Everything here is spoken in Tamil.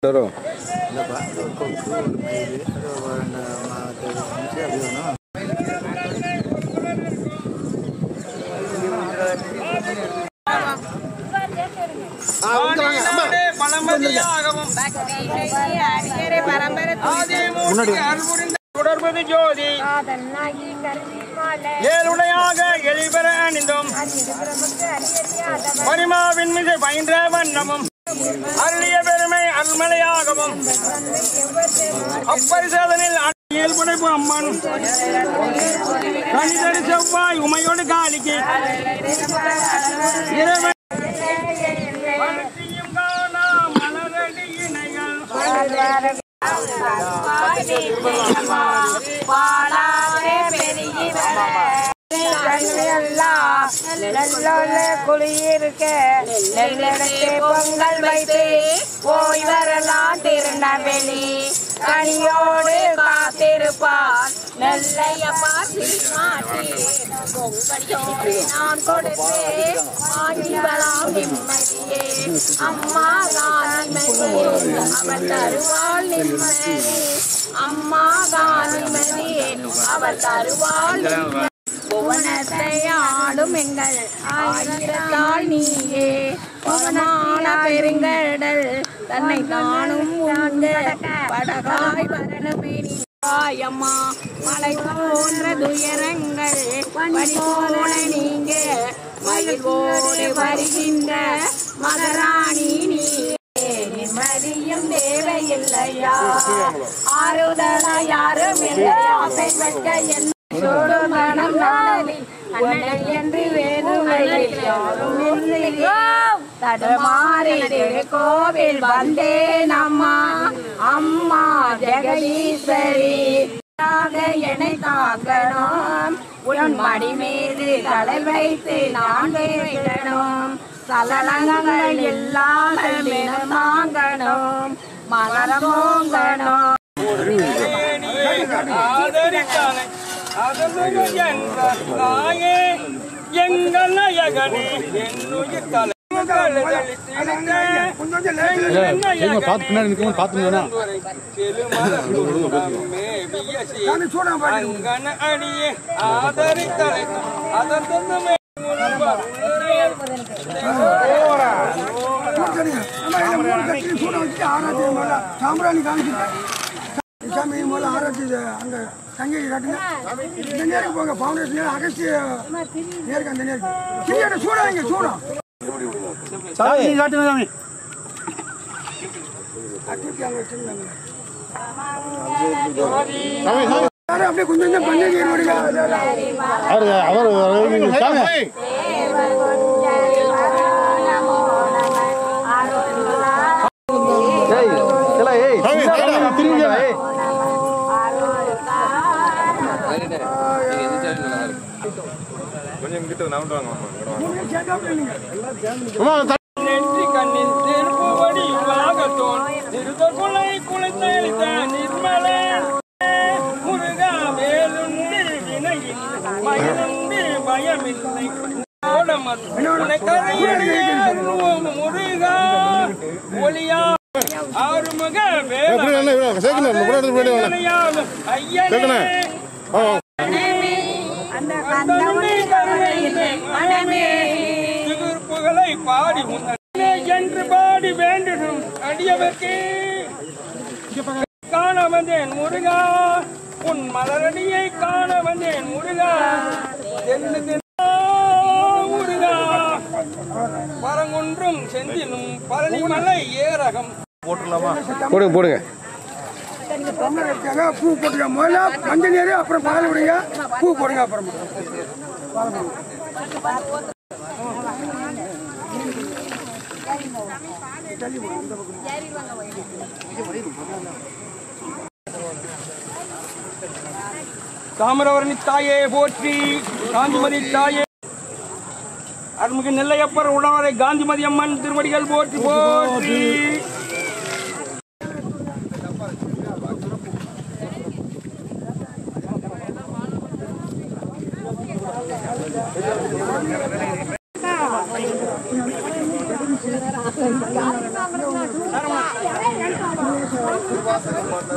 வரும் இல்லைப்பா ஒரு கொக்கு ஒரு மயில் அது ஒரு ரெண்டு மாட்டு இருந்துச்சு அப்படி வேணும் தொடர்பது ஜோதி ஏழுடையாக எளிபெற அணிந்தும் பரிமாவின் மிகு பயின்ற வண்ணமும் அருளிய பெருமை அருள்மலையாகவும் அப்பரிசோதனில் இயல் புடைப்பு அம்மன் கணிதரு செவ்வாய் உமையோடு காலிக்கு இறைவன் வளர்ச்சியும் காணா மலரடி இணைகள் குளியிருக்க நெல்லெடுத்து பொங்கல் வைத்து போய் வரலாம் திருநெல்வேலி கனியோடு காத்திருப்பார் நெல்லையப்பா திருமாட்டி பொங்கலியோடு நான் கொடுத்து ஆண்டிவளாம் நிம்மதியே அம்மா காலிமதி அவள் தருவாள் நிம்மதி அம்மா காலிமதி அவள் தருவாள் நிம்மதி புவனத்தை ஆளும் எங்கள் ஆயிரத்தால் நீயே பவனான பெருங்கடல் தன்னை தானும் உங்க படகாய் வரணுமே நீ அம்மா மலை போன்ற துயரங்கள் பனி போல நீங்க மயிலோடு வருகின்ற மகராணி நீ நிம்மதியும் தேவையில்லையா ஆறுதலா யாரும் இல்லை ஆசை வைக்க என்ன சோடு மனம் நாடலில் அண்ணன் என்று வேணுமையில் யாரும் இல்லையே தடுமாறி கோவில் வந்தேன் அம்மா அம்மா ஜெகதீஸ்வரி என்னை காக்கணும் உன் மடி மீது தலை வைத்து நான் வேகணும் சலனங்கள் எல்லாம் வாங்கணும் மலரமோங்கணும் ஆதரித்தானே அதனுடைய என்ற தாயே எங்கள் நயகனே என்னுயிர் தலை பார்த்து பின்னாடி நிற்கும் பார்த்து அடியே ஆதரித்தலை அதற்கு சாம்பிராணி காமிச்சு சாமி முதல்ல ஆராய்ச்சி அங்க தங்கி கட்டுங்க இந்த நேருக்கு போங்க ஃபவுண்டேஷன் அகஸ்திய நேருக்கு அந்த நேருக்கு கிரியாட்ட சூடா இங்க சூடா சாமி காட்டுங்க சாமி அட்டிக்கு அங்க வச்சிருந்தாங்க யாரும் அப்படியே கொஞ்சம் கொஞ்சம் பண்ணி விடுங்க அவர் அவர் சாமி நெற்றி கண்ணில் நெருப்பு வடி வாகத்தோன் திருதர் குலை குலைத்தெழுத்த நிர்மல முருகா வேலுண்டு வினையில் மயலுண்டு பயமில்லை ஓடமத் உனை கரையடியே அருள்வோம் முருகா ஒளியா ஆறுமுக வேலையாலும் ஐயனே அந்த கந்தவனை கருணையிலே மனமே திருப்புகளை பாடி உன்னே என்று பாடி வேண்டிடும் அடியவர்க்கு காண வந்தேன் முருகா உன் மலரடியை காண வந்தேன் முருகா தென்னு தென்னா முருகா பரங்குன்றும் செந்திலும் பழனிமலை ஏரகம் போடுங்க போடுங்க பொங்கல் வச்சாங்க பூ போட்டுங்க முதல்ல மஞ்சள் நீர் அப்புறம் பால் விடுங்க பூ போடுங்க அப்புறமா தாமிரவரணி தாயே போற்றி காந்திமதி தாயே அருள்மிகு நெல்லையப்பர் உடவரை காந்திமதி அம்மன் திருவடிகள் போற்றி போற்றி வாசகம்